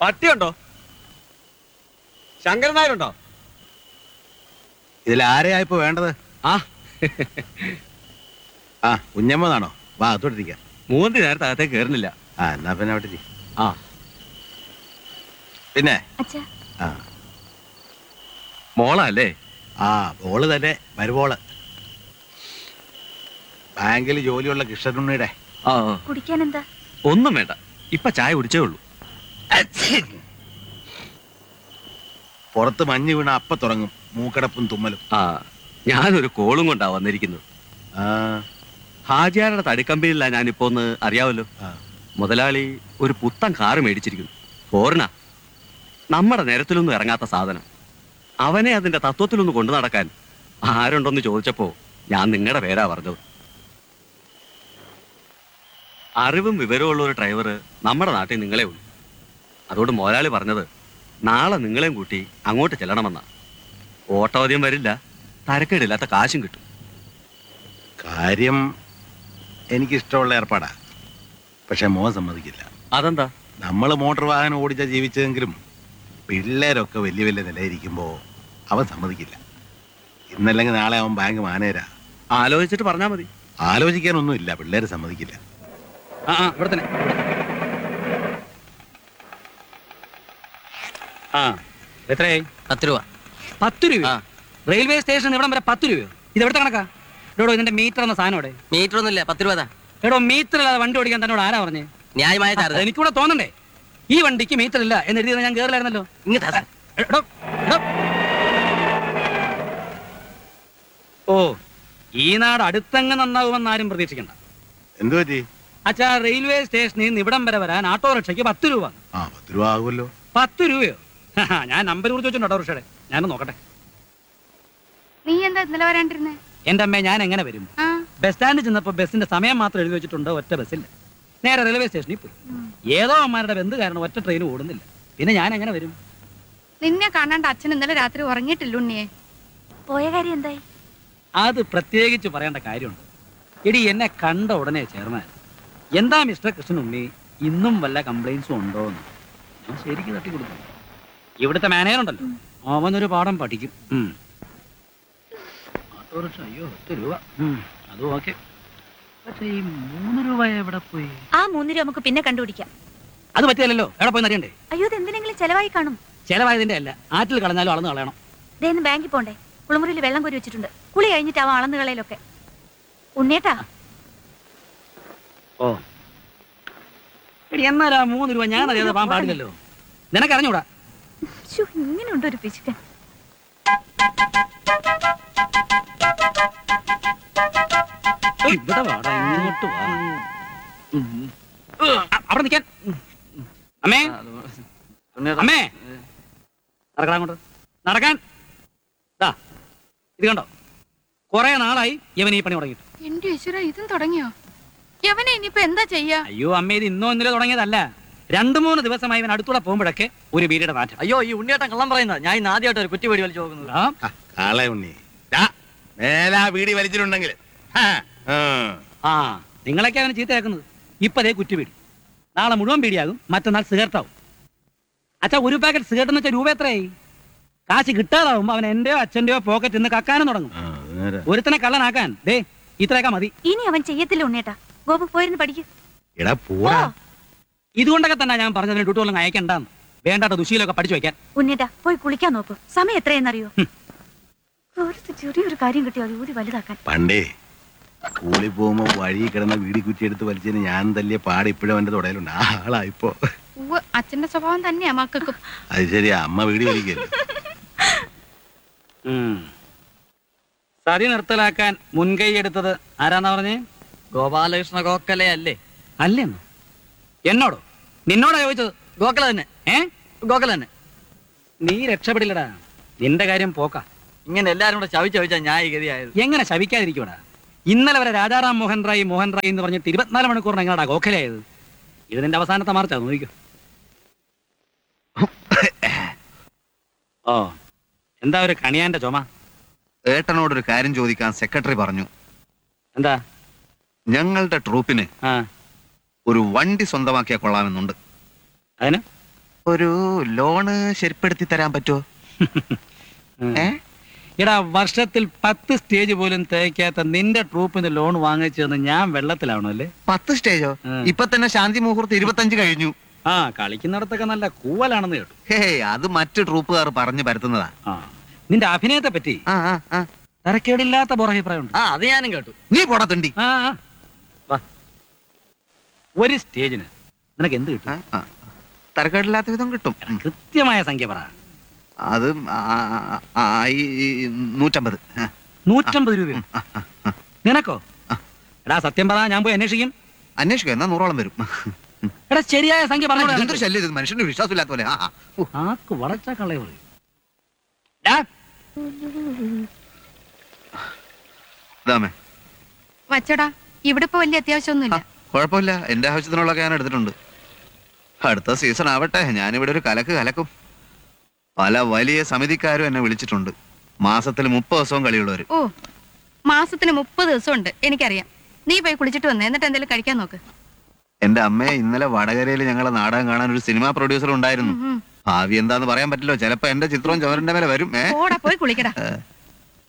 പട്ടിയുണ്ടോ ശങ്കരൻ നായരുണ്ടോ ഇതിൽ ആരെയാ ഇപ്പൊ വേണ്ടത് ആ ആ കുഞ്ഞമ്മതാണോ വാ അതോട്ടിരിക്കാം മൂന്ന് നേരത്തെ അകത്തേക്ക് കയറുന്നില്ല ആ എന്നാ പിന്നെ അവിടെ ഇരി. ആ പിന്നെ അച്ഛാ ആ മോളാ അല്ലേ ആ ബോള് തന്നെ മരുബോള് ബാങ്കിൽ ജോലിയുള്ള കൃഷ്ണനുണ്ണിയുടെ ആ കുടിക്കാൻ എന്താ ഒന്നും വേണ്ട ഇപ്പൊ ചായ കുടിച്ചേ ഉള്ളൂ പുറത്ത് മഞ്ഞ് വീണ അപ്പ തുടങ്ങും മൂക്കടപ്പും തുമ്മലും ആ ഞാനൊരു കോളും കൊണ്ടാ വന്നിരിക്കുന്നത് ആ ഹാജിയാരുടെ തടിക്കമ്പിയില്ല ഞാനിപ്പോ ഒന്ന് അറിയാവല്ലോ ആ. മുതലാളി ഒരു പുത്തൻ കാറ് മേടിച്ചിരിക്കുന്നു ഫോറിനാ നമ്മുടെ നേരത്തിലൊന്നും ഇറങ്ങാത്ത സാധനം അവനെ അതിന്റെ തത്വത്തിലൊന്ന് കൊണ്ടു നടക്കാൻ ആരുണ്ടെന്ന് ചോദിച്ചപ്പോ ഞാൻ നിങ്ങളുടെ പേരാ പറഞ്ഞത് അറിവും വിവരമുള്ള ഒരു ഡ്രൈവർ നമ്മുടെ നാട്ടിൽ നിങ്ങളെ ഉള്ളൂ അതുകൊണ്ട് മോലാളി പറഞ്ഞത് നാളെ നിങ്ങളെയും കൂട്ടി അങ്ങോട്ട് ചെല്ലണമെന്നാ ഓട്ടോ അധികം വരില്ല തരക്കേടില്ലാത്ത കാശും കിട്ടും കാര്യം എനിക്കിഷ്ടമുള്ള ഏർപ്പാടാ പക്ഷെ മോൻ സമ്മതിക്കില്ല അതെന്താ നമ്മൾ മോട്ടോർ വാഹനം ഓടിച്ചാ ജീവിച്ചതെങ്കിലും പിള്ളേരൊക്കെ വലിയ വലിയ നിലയിരിക്കുമ്പോൾ അവൻ സമ്മതിക്കില്ല ഇന്നല്ലെങ്കിൽ നാളെ അവൻ ബാങ്ക് മാനേരാ ആലോചിച്ചിട്ട് പറഞ്ഞാ മതി ആലോചിക്കാനൊന്നുമില്ല പിള്ളേര് സമ്മതിക്കില്ല ആ ആ ഇവിടെ തന്നെ ആ എത്രയായി പത്ത് രൂപ പത്ത് രൂപ ആ. റെയിൽവേ സ്റ്റേഷൻ ഇവിടം വരെ പത്ത് രൂപയോ ഇത് എവിടുത്തെ കണക്കാ എടോ ഇതിന്റെ മീറ്റർ എന്ന സാധനം ഇവിടെ മീറ്റർ ഒന്നുമില്ല പത്ത് രൂപ എടോ മീറ്റർ ഇല്ലാതെ വണ്ടി ഓടിക്കാൻ തന്നോട് ആരാ പറഞ്ഞേ ന്യായമായ അത് ചാർജ് എനിക്കൂടെ തോന്നണ്ടേ ഈ വണ്ടിക്ക് മീറ്റർ ഇല്ല എന്ന് എഴുതിയത് ഞാൻ കേറില്ലായിരുന്നല്ലോ ഇങ്ങോട്ടാ എടോ, എടോ. ഓ ഈ നാട് അടുത്തങ്ങ് നന്നാവുമെന്ന് ആരും പ്രതീക്ഷിക്കണ്ട എന്തു പറ്റി അച്ഛാ റെയിൽവേ സ്റ്റേഷനിൽ നിന്ന് ഇവിടം വരെ വരാൻ ഓട്ടോറിക്ഷയ്ക്ക് പത്ത് രൂപ ആ പത്ത് രൂപ ആകുമല്ലോ പത്ത് രൂപയോ ഹാ, ഞാൻ നമ്പർ കുറിച്ച് വെച്ചിട്ടുണ്ട് ഓട്ടോറിക്ഷയുടെ ഞാനൊന്ന് നോക്കട്ടെ നീ എന്താ ഇന്നലെ വരാണ്ടിരുന്നേ എന്റെ അമ്മ ഞാൻ എങ്ങനെ വരും ആ ബസ് സ്റ്റാൻഡിൽ ചെന്നപ്പോ ബസിന്റെ സമയം മാത്രം എഴുതി വെച്ചിട്ടുണ്ട് ഒറ്റ ബസ്സില്ല നേരെ റെയിൽവേ സ്റ്റേഷനിൽ പോയി ഏതോ അമ്മമാരുടെ ബന്ധു കാരണം ഒറ്റ ട്രെയിൻ ഓടുന്നില്ല പിന്നെ ഞാൻ എങ്ങനെ വരും നിന്നെ കാണാണ്ട് അച്ഛൻ ഇന്നലെ രാത്രി ഉറങ്ങിയിട്ടില്ല ഉണ്ണിയെ പോയ കാര്യം എന്തായി അത് പ്രത്യേകിച്ച് പറയേണ്ട കാര്യമുണ്ട് എടി എന്നെ കണ്ട ഉടനെ ചെയർമാൻ എന്താ മിസ്റ്റർ കൃഷ്ണൻ ഉണ്ണി ഇന്നും വല്ല കംപ്ലൈൻസും ഉണ്ടോ എന്ന് ഞാൻ ശരിക്കും തട്ടി കൊടുക്കും ഇവിടുത്തെ മാനേജർ ഉണ്ടല്ലോ അവനൊരു പാഠം പഠിക്കും ഉം. ഓട്ടോറിക്ഷ അയ്യോ ഒറ്റ രൂപ ഉം, അതും ഓക്കെ പക്ഷേ ഈ മൂന്ന് രൂപ എവിടെ പോയി ആ മൂന്ന് രൂപ നമുക്ക് പിന്നെ കണ്ടുപിടിക്കാം അത് പറ്റിയല്ലോ എവിടെ പോയി അറിയണ്ടേ അയ്യോ ഇത് എന്തിനെങ്കിലും ചെലവായി കാണും ചെലവായതിന്റെ അല്ല ആറ്റിൽ കളഞ്ഞാലും അളന്ന് കളയണം ഇതേന്ന് ബാങ്കിൽ പോണ്ടേ കുളിമുറിയിൽ വെള്ളം കോരി വെച്ചിട്ടുണ്ട് കുളി കഴിഞ്ഞിട്ടാവും അളന്ന് കളയിലൊക്കെ ഉണ്ണിയേട്ടാ ഓ എടി എന്നാലാ മൂന്ന് രൂപ ഞാൻ അറിയാതെ പോകാൻ പാടില്ലല്ലോ നിനക്ക് അറിഞ്ഞൂടാ ശ്ശോ, ഇങ്ങനെയുണ്ട് ഒരു പിശുക്കൻ ഇവിടെ വാടാ ഇങ്ങോട്ട് വാ ഉം. അ- അവിടെ നിൽക്കാൻ അമ്മേ അമ്മേ നടക്കാൻ അങ്ങോട്ട് നടക്കാൻ ദാ ഇത് കണ്ടോ കുറെ നാളായി ഇവൻ ഈ പണി തുടങ്ങിയിട്ട് എന്റെ ഈശ്വര ഇതും തുടങ്ങിയോ യവനെ ഇനിയിപ്പോ എന്താ ചെയ്യാ അയ്യോ അമ്മ ഇത് ഇന്നോ ഇന്നലെ തുടങ്ങിയതല്ല രണ്ടു മൂന്ന് ദിവസമായി ഇവൻ അടുത്തൂടെ പോകുമ്പോഴൊക്കെ ഒരു വീടിയുടെ മാറ്റം അയ്യോ ഈ ഉണ്ണിയേട്ടൻ കള്ളം പറയുന്നത് ഞാൻ ഇന്ന് ആദ്യമായിട്ട് ഒരു കുറ്റി വെടി വലിച്ചു നോക്കുന്നത് ആ, ആ, കാളെ ഉണ്ണി ദാ, മേലാ വീടി വലിച്ചിട്ടുണ്ടെങ്കിൽ ഹാ, ആ. ആ നിങ്ങളൊക്കെ അവന് ചീത്തയാക്കുന്നത് ഇപ്പതേ കുറ്റിപീടി നാളെ മുഴുവൻ പീടിയാകും മറ്റന്നാൾ സിഗരറ്റാവും അച്ഛാ ഒരു പാക്കറ്റ് സിഗരറ്റ് എന്ന് വെച്ചാൽ രൂപ എത്രയായി കാശ് കിട്ടാതാവുമ്പോ അവൻ എന്റെയോ അച്ഛന്റെയോ പോക്കറ്റ് നിന്ന് കക്കാനും തുടങ്ങും ആ, അത് നേരെ. ഒരുത്തനെ കള്ളനാക്കാൻ ദേ ഇത്രയൊക്കെ മതി ഇനി അവൻ ചെയ്യത്തില്ല ഉണ്ണിയേട്ടാ ഗോപു പോയിരുന്ന് പഠിക്കും എടാ പൂടാ ഇതുകൊണ്ടൊക്കെ തന്നെ ഞാൻ പറഞ്ഞതിന് ഡ്യൂട്ടി അയക്കണ്ടെന്ന് വേണ്ടാത്ത ദുശീലൊക്കെ പഠിച്ചു വെക്കാൻ ഉണ്ണിയേട്ടാ പോയി കുളിക്കാൻ നോക്കൂ സമയം എത്രയെന്നറിയോ ഒരു ചെറിയൊരു കാര്യം കിട്ടിയോ അത് ഊതി വലുതാക്കാൻ പണ്ടേ സ്കൂളിൽ പോകുമ്പോ വഴി കിടന്ന വീടി കുറ്റിയെടുത്ത് വലിച്ചതിന് ഞാൻ തല്ലിയ പാട് ഇപ്പോഴും അവന്റെ തുടയിലുണ്ട് ആ ആളാ ഇപ്പൊ അച്ഛന്റെ സ്വഭാവം തന്നെയാ മക്കൾക്കും അത് ശരിയാ അമ്മ വീടി വലിക്കല്ലോ ഉം. സതി നിർത്തലാക്കാൻ മുൻകൈ എടുത്തത് ആരാന്നാ പറഞ്ഞേ ഗോപാലകൃഷ്ണ ഗോഖലെ അല്ലേ അല്ലെന്നോ എന്നോടോ നിന്നോടാ ചോദിച്ചത് ഗോഖല തന്നെ ഏ ഗോഖല തന്നെ നീ രക്ഷപ്പെടില്ലടാ നിന്റെ കാര്യം പോക്കാ ഇങ്ങനെ എല്ലാരും കൂടെ ചവിച്ച് ചവിച്ചാ ഞാൻ ഈ ഗതിയായത് എങ്ങനെ ശവിക്കാതിരിക്കൂടാ ഇന്നലെ വരെ രാജാറാം മോഹൻ റായ് മോഹൻ റായ് എന്ന് പറഞ്ഞിട്ട് ഇരുപത്തിനാല് മണിക്കൂറിന് എങ്ങനെയാ ഗോഖലയായത് ഇത് നിന്റെ അവസാനത്തെ മാർച്ചാ നോക്കിക്കോ ഓ എന്താ ഒരു കണിയാന്റെ ചുമ ഏട്ടനോടൊരു കാര്യം ചോദിക്കാൻ സെക്രട്ടറി പറഞ്ഞു എന്താ ഞങ്ങളുടെ ട്രൂപ്പിന് ആ ഒരു വണ്ടി സ്വന്തമാക്കിയാൽ കൊള്ളാമെന്നുണ്ട് അതിന് ഒരു ലോണ് ശരിപ്പെടുത്തി തരാൻ പറ്റുമോ ഏ എടാ വർഷത്തിൽ പത്ത് സ്റ്റേജ് പോലും തേക്കാത്ത നിന്റെ ട്രൂപ്പിന് ലോൺ വാങ്ങിച്ചതെന്ന് ഞാൻ വെള്ളത്തിലാവണം അല്ലേ പത്ത് സ്റ്റേജോ ഉം. ഇപ്പൊ തന്നെ ശാന്തി മുഹൂർത്തം ഇരുപത്തഞ്ച് കഴിഞ്ഞു ആ കളിക്കുന്നിടത്തൊക്കെ നല്ല കൂവലാണെന്ന് കേട്ടു ഹേ അത് മറ്റു ട്രൂപ്പുകാർ പറഞ്ഞു പരത്തുന്നതാ ആ നിന്റെ അഭിനയത്തെ പറ്റി ആ ആ ആ തരക്കേടില്ലാത്ത പുറഭിപ്രായമുണ്ട് ആ അത് ഞാനും കേട്ടു നീ പോടാ തുണ്ടി ആ ആ. വാ. ഒരു സ്റ്റേജിന് നിനക്ക് എന്ത് കിട്ടും ആ, ആ. തരക്കേടില്ലാത്ത വിധം കിട്ടും ഉം. കൃത്യമായ സംഖ്യ പറ അത് ആ, ആ, ആ, ഈ ഈ നൂറ്റമ്പത് ആ. നൂറ്റമ്പത് രൂപയോ നിനക്കോ എടാ സത്യം പറ ഞാൻ പോയി അന്വേഷിക്കും അന്വേഷിക്കും എന്നാ നൂറോളം വരും എടാ ശരിയായ സംഖ്യ പറഞ്ഞു എന്തൊരു ശല്യം ഇത് മനുഷ്യന് വിശ്വാസമില്ലാത്ത പോലെ ആ ആ. ഓ, ആക്ക് വളച്ച കള്ളേ പറയും ഡാ, ഇതാമേ വച്ചടാ ഇവിടെ ഇപ്പൊ വലിയ അത്യാവശ്യമൊന്നുമില്ല കുഴപ്പമില്ല എന്റെ ആവശ്യത്തിനുള്ളതൊക്കെ ഞാൻ എടുത്തിട്ടുണ്ട് അടുത്ത സീസൺ ആവട്ടെ ഞാനിവിടെ ഒരു കലക്ക് കലക്കും പല വലിയ സമിതിക്കാരും എന്നെ വിളിച്ചിട്ടുണ്ട് മാസത്തിൽ മുപ്പത് ദിവസവും കളിയുള്ളവർ ഓ മാസത്തിന് മുപ്പത് ദിവസമുണ്ട് എനിക്കറിയാം നീ പോയി കുളിച്ചിട്ട് വന്നേ എന്നിട്ട് എന്തെങ്കിലും കഴിക്കാൻ നോക്ക് എന്റെ അമ്മയെ ഇന്നലെ വടകരയിൽ ഞങ്ങളെ നാടകം കാണാൻ ഒരു സിനിമാ പ്രൊഡ്യൂസർ ഉണ്ടായിരുന്നു ഉം. ഭാവി എന്താന്ന് പറയാൻ പറ്റില്ലോ ചിലപ്പോ എന്റെ ചിത്രവും ചുവരിന്റെ മേലെ വരും ഏ പോടാ പോയി കുളിക്കടാ ഏ.